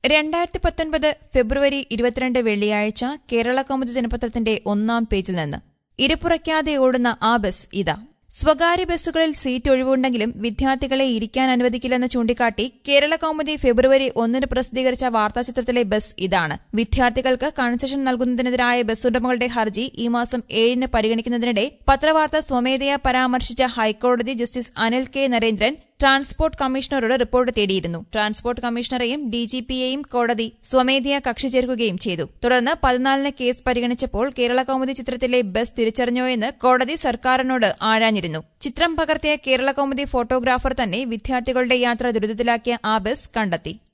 രണ്ടായിരത്തി പത്തൊൻപത് ഫെബ്രുവരി ഇരുപത്തിരണ്ട് വെള്ളിയാഴ്ച കേരള കൗമുദി ദിനപത്രത്തിന്റെ ഒന്നാം പേജിൽ നിന്ന് ഇരപ്പുറയ്ക്കാതെ ഓടുന്ന ആ ബസ് ഇതാ സ്വകാര്യ ബസ്സുകളിൽ സീറ്റ് ഒഴിവുണ്ടെങ്കിലും വിദ്യാർത്ഥികളെ ഇരിക്കാൻ അനുവദിക്കില്ലെന്ന് ചൂണ്ടിക്കാട്ടി കേരള കൗമുദി ഫെബ്രുവരി ഒന്നിന് പ്രസിദ്ധീകരിച്ച വാർത്താചിത്രത്തിലെ ബസ് ഇതാണ് വിദ്യാർത്ഥികൾക്ക് കൺസെഷൻ നൽകുന്നതിനെതിരായ ബസ് ഉടമകളുടെ ഹർജി ഈ മാസം ഏഴിന് പരിഗണിക്കുന്നതിനിടെ പത്രവാർത്ത സ്വമേധയാ പരാമർശിച്ച ഹൈക്കോടതി justice Anil K Narendran transport കമ്മീഷണറോട് റിപ്പോർട്ട് തേടിയിരുന്നു ട്രാൻസ്പോർട്ട് കമ്മീഷണറെയും ഡിജിപിയെയും കോടതി സ്വമേധയാ കക്ഷി ചേർക്കുകയും ചെയ്തു തുടർന്ന് പതിനാലിന് കേസ് പരിഗണിച്ചപ്പോൾ കേരള കൗമുദി ചിത്രത്തിലെ ബസ് തിരിച്ചറിഞ്ഞോയെന്ന് കോടതി സർക്കാരിനോട് ആരാഞ്ഞിരുന്നു ചിത്രം പകർത്തിയ കേരള കൗമുദി ഫോട്ടോഗ്രാഫർ തന്നെ വിദ്യാർത്ഥികളുടെ യാത്ര ദുരിതത്തിലാക്കിയ ആ ബസ് കണ്ടെത്തി